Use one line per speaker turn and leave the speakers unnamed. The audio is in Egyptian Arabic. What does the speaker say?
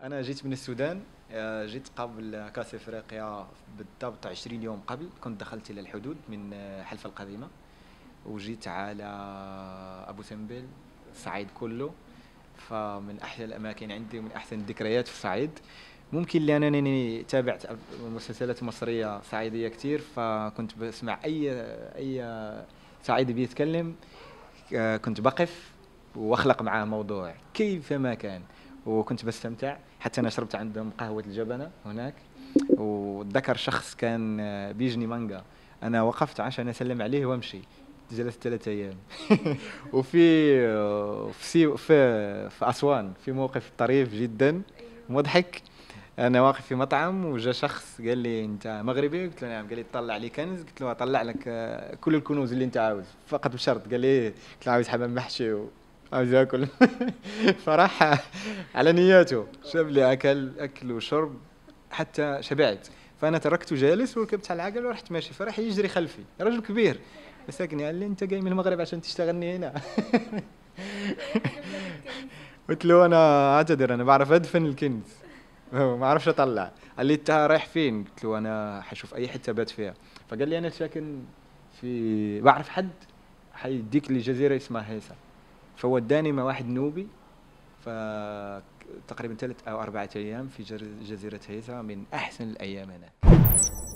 انا جيت من السودان آه، جيت قبل كاس افريقيا بالضبط 20 يوم قبل كنت دخلت الى الحدود من آه، حلفة القديمة وجيت على ابو سمبل الصعيد كله فمن احلى الاماكن عندي ومن احسن الذكريات في الصعيد ممكن لانني تابعت مسلسلات مصريه صعيديه كثير فكنت بسمع اي اي صعيدي بيتكلم آه، كنت بقف واخلق معاه موضوع كيفما كان وكنت بستمتع حتى انا شربت عندهم قهوه الجبنه هناك وذكر شخص كان آه، بيجني مانجا انا وقفت عشان اسلم عليه وامشي جلست ثلاثة ايام وفي آه، في سي- في في اسوان في موقف طريف جدا مضحك انا واقف في مطعم وجا شخص قال لي انت مغربي قلت له نعم قال لي طلع لي كنز قلت له اطلع لك آه، كل الكنوز اللي انت عاوز فقط بشرط قال لي إيه؟ قلت له عاوز حمام محشي وعاوز اكل فراح على نياته شاب لي اكل اكل وشرب حتى شبعت فانا تركته جالس وركبت على العجل ورحت ماشي فراح يجري خلفي رجل كبير مسكني قال لي انت جاي من المغرب عشان تشتغلني هنا قلت له انا اعتذر انا بعرف ادفن الكنز ما اعرفش اطلع قال لي انت رايح فين قلت له انا حشوف اي حته بات فيها فقال لي انا ساكن في بعرف حد حيديك لجزيره اسمها هيسا فوداني مع واحد نوبي ف تقريبا ثلاث او اربعه ايام في جر- جزيره هيسا من احسن الايام هناك